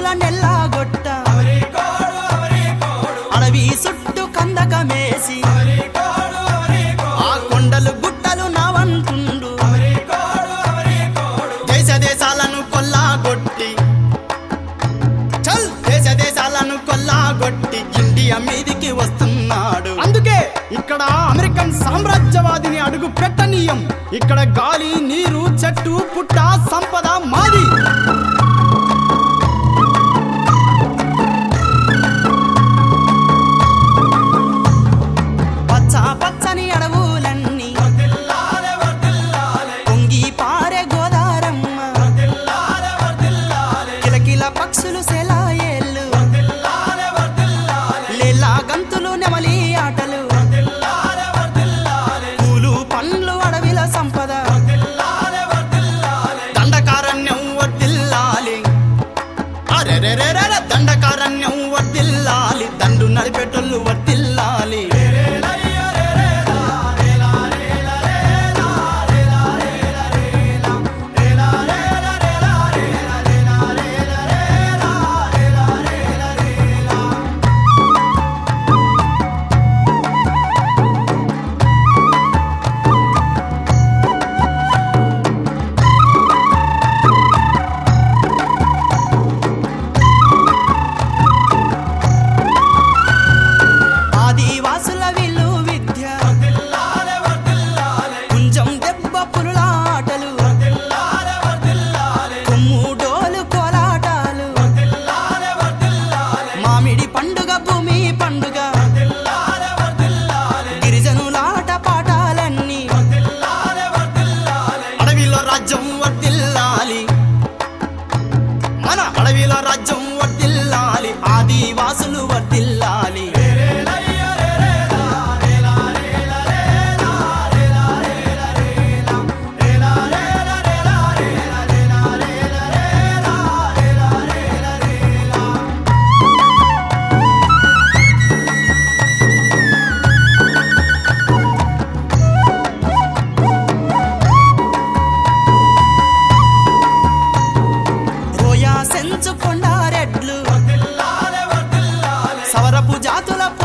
రంగుల నెల్లాగొట్ట అడవి చుట్టూ కందకమేసి ఆ కొండలు గుట్టలు నావంటుండు దేశ దేశాలను కొల్లాగొట్టి చల్ దేశ దేశాలను కొల్లాగొట్టి ఇండియా మీదికి వస్తున్నాడు అందుకే ఇక్కడ అమెరికన్ సామ్రాజ్యవాదిని అడుగు పెట్టనీయం ఇక్కడ గాలి నీరు చెట్టు పుట్ట సంపద మాది పచ్చ పచ్చని అడవులన్నీ పొంగి పారే గోదారమ్మ కిలకిల పక్షులు సెలాయేళ్ళు లీలా గంతులు నెమలి ఆటలు పూలు పండ్లు అడవిల సంపద దండకారణ్యం వర్దిల్లాలి అరెరెరెరెర దండకారణ్యం వర్దిల్లాలి దండు నడిపెటోళ్ళు వర్దిల్లాలి ఆదివాసుల విలు విద్య కుంజం దెబ్బ పులుల ఆటలు కొమ్ముడోలు కోలాటాలు మామిడి పండుగ భూమి పండుగ గిరిజనులాట పాఠాలన్నీ అడవిలో రాజ్యం వర్దిల్లాలి మన అడవిలో రాజ్యం వర్దిల్లాలి ఆదివాసులు వర్దిల్లాలి రోయా సెంచు కొండారెడ్లు సవరపు జాతుల